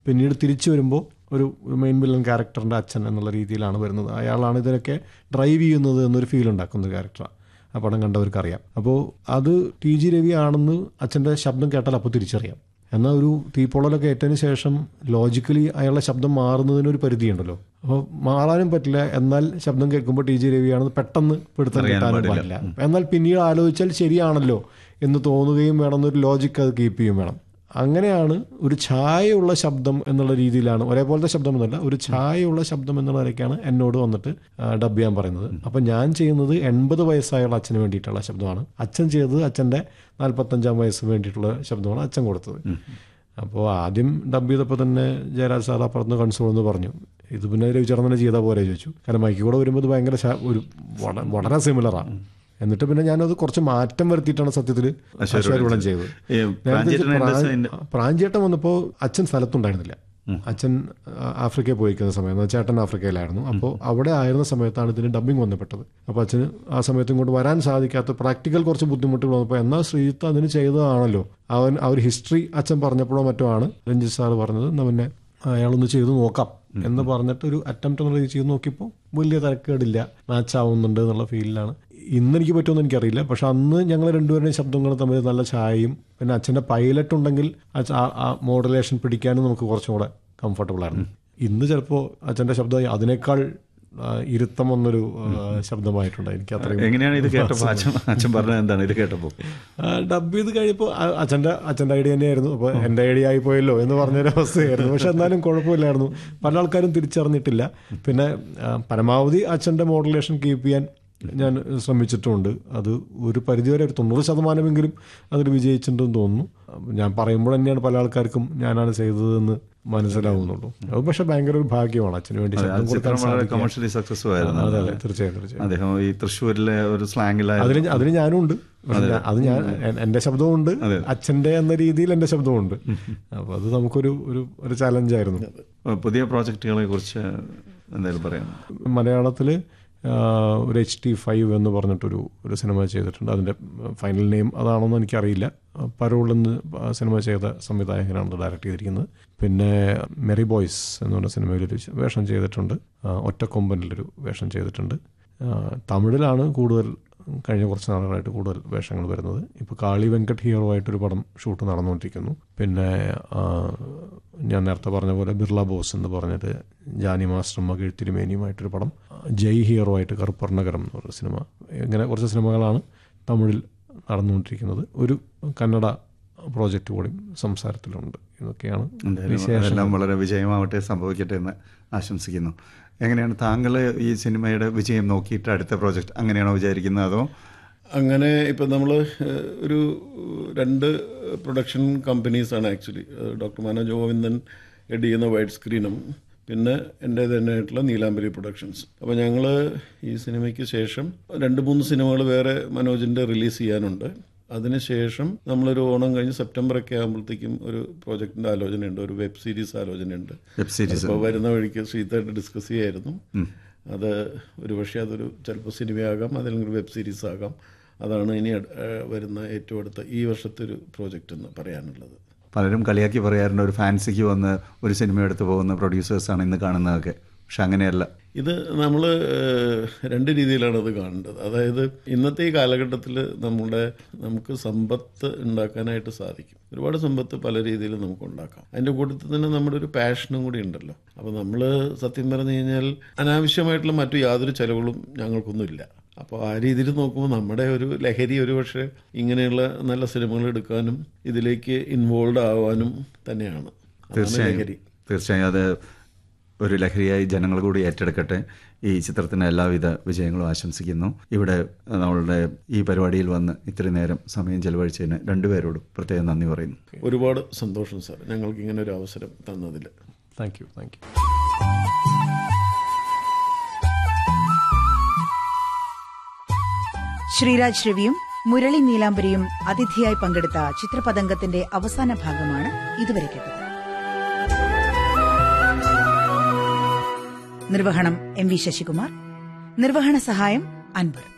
പിന്നീട് തിരിച്ചു വരുമ്പോൾ ഒരു മെയിൻ വില്ലൻ ക്യാരക്ടറിൻ്റെ അച്ഛൻ എന്നുള്ള രീതിയിലാണ് വരുന്നത് അയാളാണ് ഇതിനൊക്കെ ഡ്രൈവ് ചെയ്യുന്നത് എന്നൊരു ഫീൽ ഉണ്ടാക്കുന്ന ഒരു ക്യാരക്ടറാണ് ആ പടം കണ്ടവർക്ക് അറിയാം അപ്പോൾ അത് ടി ജി രവി ആണെന്ന് അച്ഛൻ്റെ ശബ്ദം കേട്ടാൽ അപ്പോൾ തിരിച്ചറിയാം എന്നാൽ ഒരു തീപ്പൊള്ളലൊക്കെ ഏറ്റതിന് ശേഷം ലോജിക്കലി അയാളുടെ ശബ്ദം മാറുന്നതിനൊരു പരിധിയുണ്ടല്ലോ അപ്പോൾ മാറാനും പറ്റില്ല എന്നാൽ ശബ്ദം കേൾക്കുമ്പോൾ ടി ജി രവിയാണെന്ന് പെട്ടെന്ന് പിടുത്തം കിട്ടാനും പാടില്ല എന്നാൽ പിന്നീട് ആലോചിച്ചാൽ ശരിയാണല്ലോ എന്ന് തോന്നുകയും വേണമെന്നൊരു ലോജിക്ക് അത് കീപ്പ് ചെയ്യും വേണം അങ്ങനെയാണ് ഒരു ഛായയുള്ള ശബ്ദം എന്നുള്ള രീതിയിലാണ് ഒരേപോലത്തെ ശബ്ദം എന്നല്ല ഒരു ഛായയുള്ള ശബ്ദം എന്നുള്ള നിലയ്ക്കാണ് എന്നോട് വന്നിട്ട് ഡബ് ചെയ്യാൻ പറയുന്നത് അപ്പം ഞാൻ ചെയ്യുന്നത് എൺപത് വയസ്സായുള്ള അച്ഛന് വേണ്ടിയിട്ടുള്ള ശബ്ദമാണ് അച്ഛൻ ചെയ്തത് അച്ഛൻ്റെ നാൽപ്പത്തഞ്ചാം വയസ്സിന് വേണ്ടിയിട്ടുള്ള ശബ്ദമാണ് അച്ഛൻ കൊടുത്തത് അപ്പോൾ ആദ്യം ഡബ് ചെയ്തപ്പോൾ തന്നെ ജയരാജ് സാർ അപ്പുറത്ത് കൺസോൾ എന്ന് പറഞ്ഞു ഇത് പിന്നെ രവിചന്ദ്രൻ തന്നെ ചെയ്താൽ പോലെ ചോദിച്ചു കാരണം മൈക്ക് കൂടെ വരുമ്പോൾ ഇത് ഭയങ്കര ശ- ഒരു വള- വളരെ സിമിലറാണ് എന്നിട്ട് പിന്നെ ഞാനത് കുറച്ച് മാറ്റം വരുത്തിയിട്ടാണ് സത്യത്തിൽ അശ്വരൂഢം ചെയ്തത് ഈ പ്രാഞ്ചേട്ടൻ എൻ്റെ സൈൻ- പ്രാഞ്ചേട്ടൻ വന്നപ്പോൾ അച്ഛൻ സ്ഥലത്തുണ്ടായിരുന്നില്ല അച്ഛൻ ആ, ആഫ്രിക്കയിൽ പോയിരിക്കുന്ന സമയം എന്ന് വെച്ചാൽ ചേട്ടൻ ആഫ്രിക്കയിലായിരുന്നു അപ്പോൾ അവിടെ ആയിരുന്ന സമയത്താണ് ഇതിന് ഡബ്ബിംഗ് വന്നപ്പെട്ടത് അപ്പോൾ അച്ഛന് ആ സമയത്ത് ഇങ്ങോട്ട് വരാൻ സാധിക്കാത്ത പ്രാക്ടിക്കൽ കുറച്ച് ബുദ്ധിമുട്ടുകൾ വന്നപ്പോൾ എന്നാൽ ശ്രീജിത്ത് അതിന് ചെയ്തതാണല്ലോ അവൻ ആ ഒരു ഹിസ്റ്ററി അച്ഛൻ പറഞ്ഞപ്പോഴോ മറ്റോ ആണ് രഞ്ജിത്ത് സാർ പറഞ്ഞത് എന്നാ പിന്നെ അയാളൊന്ന് ചെയ്ത് നോക്കാം എന്ന് പറഞ്ഞിട്ട് ഒരു അറ്റംപ്റ്റ് എന്നുള്ള രീതി ചെയ്ത് നോക്കിയപ്പോൾ വലിയ തരക്കേടില്ല മാച്ച് ആവുന്നുണ്ട് എന്നുള്ള ഫീലിലാണ് ഇന്ന് എനിക്ക് പറ്റുമെന്ന് എനിക്കറിയില്ല പക്ഷെ അന്ന് ഞങ്ങൾ രണ്ടുപേരുടെയും ശബ്ദങ്ങൾ തമ്മിൽ നല്ല ഛായയും പിന്നെ അച്ഛൻ്റെ പൈലറ്റ് ഉണ്ടെങ്കിൽ അച്ഛ- ആ- ആ മോഡുലേഷൻ പിടിക്കാനും നമുക്ക് കുറച്ചും കൂടെ കംഫർട്ടബിൾ ആയിരുന്നു ഇന്ന് ചിലപ്പോൾ അച്ഛൻ്റെ ശബ്ദം അതിനേക്കാൾ ആ, ഇരുത്തം വന്നൊരു ആ, ശബ്ദമായിട്ടുണ്ട് എനിക്ക് അത്രയും എങ്ങനെയാണ് ഇത് കേട്ടപ്പോൾ അച്ഛൻ അച്ഛൻ പറഞ്ഞത് എന്താണ് ഇത് കേട്ടപ്പോൾ ഡബ് ചെയ്ത് കഴിയുമ്പോൾ അച്ഛൻ്റെ അച്ഛൻ്റെ ഐഡിയ തന്നെയായിരുന്നു അപ്പോൾ എൻ്റെ ഐഡിയ ആയി പോയല്ലോ എന്ന് പറഞ്ഞൊരു അവസ്ഥയായിരുന്നു പക്ഷെ എന്നാലും കുഴപ്പമില്ലായിരുന്നു പല ആൾക്കാരും തിരിച്ചറിഞ്ഞിട്ടില്ല പിന്നെ ആ, പരമാവധി അച്ഛൻ്റെ മോഡുലേഷൻ കീപ്പ് ചെയ്യാൻ ഞാൻ ശ്രമിച്ചിട്ടുമുണ്ട് അത് ഒരു പരിധിവരെ ഒരു തൊണ്ണൂറ് ശതമാനമെങ്കിലും അതിൽ വിജയിച്ചിട്ടുണ്ടെന്ന് തോന്നുന്നു അപ്പോൾ ഞാൻ പറയുമ്പോൾ തന്നെയാണ് പല ആൾക്കാർക്കും ഞാനാണ് ചെയ്തതെന്ന് മനസ്സിലാവുന്നുള്ളൂ അത് പക്ഷെ ഭയങ്കര ഒരു ഭാഗ്യമാണ് അച്ഛന് വേണ്ടി ശബ്ദം കൊടുക്കാൻ ചിത്രം വളരെ സാധിക്കുക. കമേഴ്ഷ്യലി സക്സസ്ഫുൾ ആയിരുന്നു അതെ അതെ തീർച്ചയായും തീർച്ചയായും അദ്ദേഹം ഈ തൃശ്ശൂരിലെ ഒരു സ്ലാങ്ങിലായിരുന്നു അതിന് അതിന് ഞാനും ഉണ്ട് പക്ഷെ ഞാൻ- അത് ഞാൻ എ- എന്റെ ശബ്ദവും ഉണ്ട് അച്ഛന്റെ എന്ന രീതിയിൽ എന്റെ ശബ്ദവും ഉണ്ട് അപ്പൊ അത് നമുക്കൊരു ഒരു ഒരു ചലഞ്ചായിരുന്നു പുതിയ പ്രോജക്റ്റുകളെ കുറിച്ച് എന്തെങ്കിലും പറയാം മലയാളത്തില് ആ, ഒരു എച്ച് ടി ഫൈവ് എന്ന് പറഞ്ഞിട്ടൊരു ഒരു സിനിമ ചെയ്തിട്ടുണ്ട് അതിന്റെ ഫൈനൽ നെയിം അതാണോന്ന് എനിക്കറിയില്ല പരോൾ എന്ന് ആ സിനിമ ചെയ്ത സംവിധായകനാണ് ഡയറക്റ്റ് ചെയ്തിരിക്കുന്നത് പിന്നെ മെറി ബോയ്സ് എന്ന് പറഞ്ഞ സിനിമയിലൊരു വേഷം ചെയ്തിട്ടുണ്ട് ആ, ഒറ്റക്കൊമ്പനിലൊരു വേഷം ചെയ്തിട്ടുണ്ട് ആ, തമിഴിലാണ് കൂടുതൽ കഴിഞ്ഞ കുറച്ച് നാളുകളായിട്ട് കൂടുതൽ വേഷങ്ങൾ വരുന്നത് ഇപ്പോൾ കാളി വെങ്കട്ട് ഹീറോ ആയിട്ടൊരു പടം ഷൂട്ട് നടന്നുകൊണ്ടിരിക്കുന്നു പിന്നെ ആ, ഞാൻ നേരത്തെ പറഞ്ഞ പോലെ ബിർള ബോസ് എന്ന് പറഞ്ഞിട്ട് ജാനി മാസ്റ്ററും മകിഴ് തിരുമേനിയുമായിട്ടൊരു പടം ജയ് ഹീറോ ആയിട്ട് കറുപ്പർണകരം എന്ന് പറഞ്ഞ സിനിമ ഇങ്ങനെ കുറച്ച് സിനിമകളാണ് തമിഴിൽ നടന്നുകൊണ്ടിരിക്കുന്നത് ഒരു കന്നഡ പ്രോജക്റ്റ് കൂടി സംസാരത്തിലുണ്ട് ഇതൊക്കെയാണ് എന്തായാലും അതെല്ലാം വളരെ വിജയമാവട്ടെ സംഭവിക്കട്ടെ എന്ന് ആശംസിക്കുന്നു എങ്ങനെയാണ് താങ്കൾ ഈ സിനിമയുടെ വിജയം നോക്കിയിട്ട് അടുത്ത പ്രോജക്റ്റ് അങ്ങനെയാണോ വിചാരിക്കുന്നത് അതോ അങ്ങനെ ഇപ്പം നമ്മൾ ഒരു രണ്ട് പ്രൊഡക്ഷൻ കമ്പനീസാണ് ആക്ച്വലി ഡോക്ടർ മനോജ് ഗോവിന്ദൻ എഡ് ചെയ്യുന്ന വൈഡ് സ്ക്രീനും പിന്നെ എൻ്റെ തന്നെയായിട്ടുള്ള നീലാംബരി പ്രൊഡക്ഷൻസ് അപ്പോൾ ഞങ്ങൾ ഈ സിനിമയ്ക്ക് ശേഷം രണ്ട് മൂന്ന് സിനിമകൾ വേറെ മനോജിൻ്റെ റിലീസ് ചെയ്യാനുണ്ട് അതിനുശേഷം നമ്മളൊരു ഓണം കഴിഞ്ഞ് സെപ്റ്റംബർ ഒക്കെ ആകുമ്പോഴത്തേക്കും ഒരു പ്രോജക്റ്റിൻ്റെ ആലോചനയുണ്ട് ഒരു വെബ് സീരീസ് ആലോചനയുണ്ട് വെബ് സീരീസ് അപ്പോൾ വരുന്ന വഴിക്ക് ശ്രീതായിട്ട് ഡിസ്കസ് ചെയ്യായിരുന്നു അത് ഒരു പക്ഷേ അതൊരു ചിലപ്പോൾ സിനിമയാകാം അതല്ലെങ്കിൽ വെബ് സീരീസ് ആകാം അതാണ് ഇനി അട്- ഏഹ് വരുന്ന ഏറ്റവും അടുത്ത ഈ വർഷത്തെ ഒരു പ്രോജക്റ്റ് എന്ന് പറയാനുള്ളത് പലരും കളിയാക്കി പറയാറുണ്ട് ഒരു ഫാൻസിക്ക് വന്ന് ഒരു സിനിമ എടുത്ത് പോകുന്ന പ്രൊഡ്യൂസേഴ്സാണ് ഇന്ന് കാണുന്നതൊക്കെ പക്ഷെ അങ്ങനെയല്ല ഇത് നമ്മൾ രണ്ട് രീതിയിലാണ് അത് കാണേണ്ടത് അതായത് ഇന്നത്തെ ഈ കാലഘട്ടത്തിൽ നമ്മുടെ നമുക്ക് സമ്പത്ത് ഉണ്ടാക്കാനായിട്ട് സാധിക്കും ഒരുപാട് സമ്പത്ത് പല രീതിയിൽ നമുക്ക് ഉണ്ടാക്കാം അതിൻ്റെ കൂട്ടത്തിൽ തന്നെ നമ്മുടെ ഒരു പാഷനും കൂടി ഉണ്ടല്ലോ അപ്പോൾ നമ്മൾ സത്യം പറഞ്ഞു കഴിഞ്ഞാൽ അനാവശ്യമായിട്ടുള്ള മറ്റു യാതൊരു ചെലവുകളും ഞങ്ങൾക്കൊന്നുമില്ല അപ്പോൾ ആ രീതിയിൽ നോക്കുമ്പോൾ നമ്മുടെ ഒരു ലഹരി ഒരു പക്ഷേ ഇങ്ങനെയുള്ള നല്ല സിനിമകൾ എടുക്കാനും ഇതിലേക്ക് ഇൻവോൾവ് ആവാനും തന്നെയാണ് അതാണ് തീർച്ചയായും ലഹരി തീർച്ചയായും അത് ഒരു ലഹരിയായി ജനങ്ങൾ കൂടി ഏറ്റെടുക്കട്ടെ ഈ ചിത്രത്തിന് എല്ലാവിധ വിജയങ്ങളും ആശംസിക്കുന്നു ഇവിടെ നമ്മളുടെ ഈ പരിപാടിയിൽ വന്ന് ഇത്രയും നേരം സമയം ചെലവഴിച്ചതിന് രണ്ടുപേരോടും പ്രത്യേകം നന്ദി പറയുന്നു ഒരുപാട് സന്തോഷം സാർ ഞങ്ങൾക്ക് ഇങ്ങനെ ഒരു അവസരം തന്നതിൽ thank you thank you Sreeraj രവിയും മുരളി നീലാംബരിയും അതിഥിയായി പങ്കെടുത്ത ചിത്രപതംഗത്തിന്റെ അവസാന ഭാഗമാണ് ഇതുവരെ കേട്ടത് നിർവഹണം എം വി ശശികുമാർ നിർവഹണ സഹായം അൻവർ